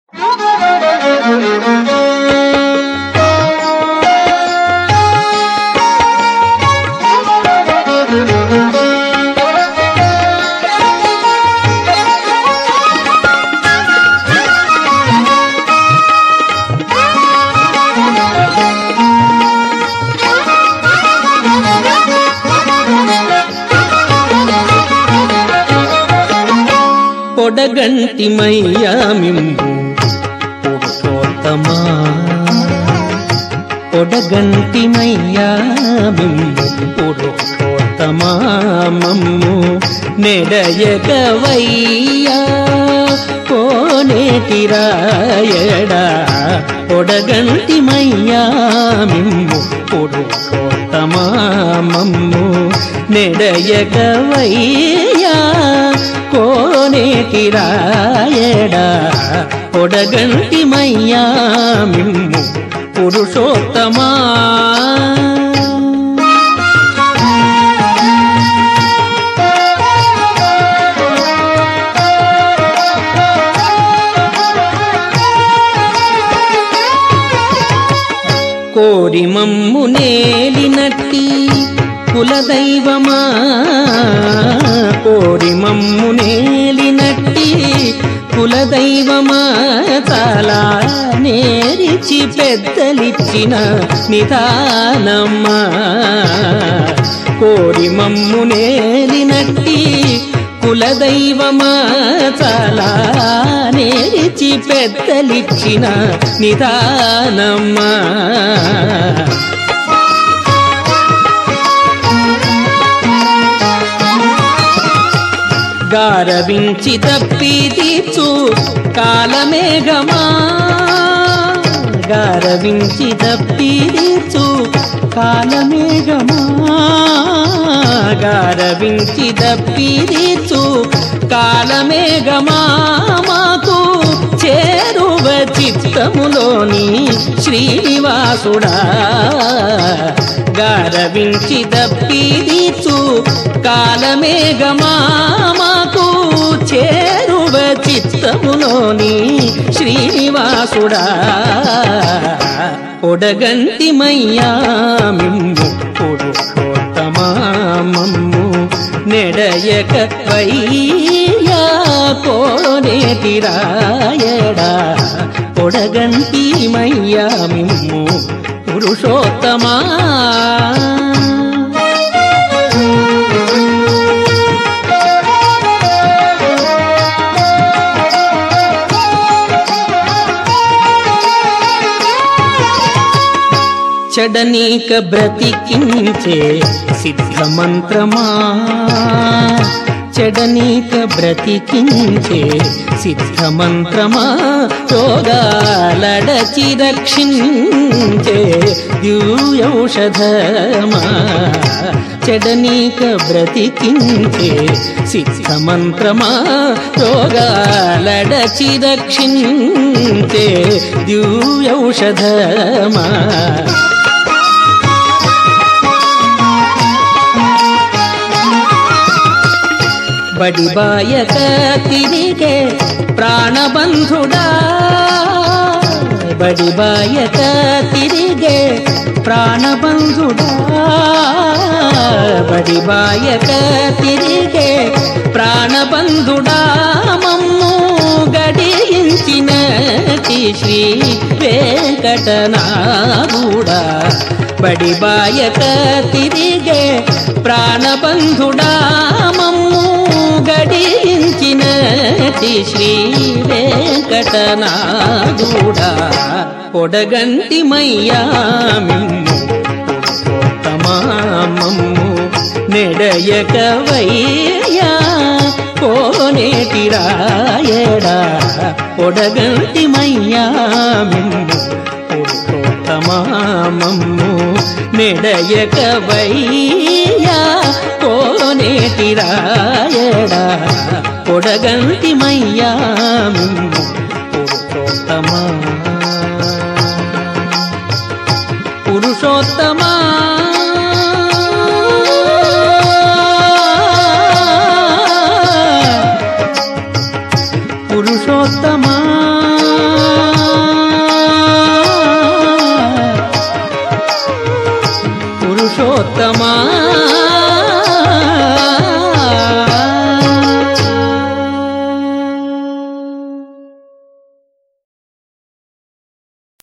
పొడగంటిమయ్యా మింబు పురుషోత్తమా పొడగంటిమయ్యా మింబు పురుషోత్తమా మమ్ము నెడయగవయ్యా కోనేటిరాయడా పొడగంటిమయ్యా మింబు పురుషోత్తమా మమ్ము నెడయగవయ్యా కోనేటిరాయడా పొడగంటిమయ్యా మిమ్ము పురుషోత్తమా కోరి మమ్ము నేలినట్టి కులదైవమా కోరి మమ్ము నేలినట్టి కులదైవమా చాలా నేరిచి పెద్దలిచ్చిన నిదానమ్మా కోరి మమ్ము నేలినట్టి కులదైవమా చాలా నేరిచి పెద్దలిచ్చిన నిదానమ్మా గారవించి తప్పి తీర్చు కాలమేఘమా గారవించి తప్పి తీర్చు కాలమేఘమా గారవించి తప్పి తీర్చు కాలమేఘమా మాకు చేరువ చిత్తములోని శ్రీనివాసుడా గారవించి దప్పిదీచు కాలమేఘమా మాకు చేరువ చిత్తములోని శ్రీనివాసుడా పొడగంటిమయ్యా మిమ్ము పురుషోత్తమా మమ్ము నెడయక వయ్యా కోనేటిరాయడా పొడగంటిమయ్యా మిమ్ము పురుషోత్తమా చెడనీక బ్రతికించే సిద్ధమంత్రమా చెడనీక బ్రతికించే సిద్ధమంత్రమా రోగాలడచి రక్షించే దివ్యౌషధమా చెడనీక బ్రతికించే సిద్ధమంత్రమా రోగాలడచి రక్షించే దివ్యౌషధమా బడిబాయక తిరిగే ప్రాణబంధుడా బడిబాయక తిరిగే ప్రాణబంధుడా బడిబాయక తిరిగే ప్రాణబంధుడా మమ్ము గడియించిన శ్రీ వెంకటనాథుడా బడిబాయక తిరిగే ప్రాణబంధుడా మమ్ము గడించిన శ్రీ వెంకటనాథుడా పొడగంటిమయ్యా మిమ్ము పురుషోత్తమామమ్ము నెడయక వయ్యా కోనేటిరాయడా పొడగంటిమయ్యా మిమ్ము పురుషోత్తమామమ్ము నెడయక వయ్యా కోనేటిరాయడా పొడగంటిమయ్యా మిమ్ము పురుషోత్తమా పురుషోత్తమా పురుషోత్తమా ఆ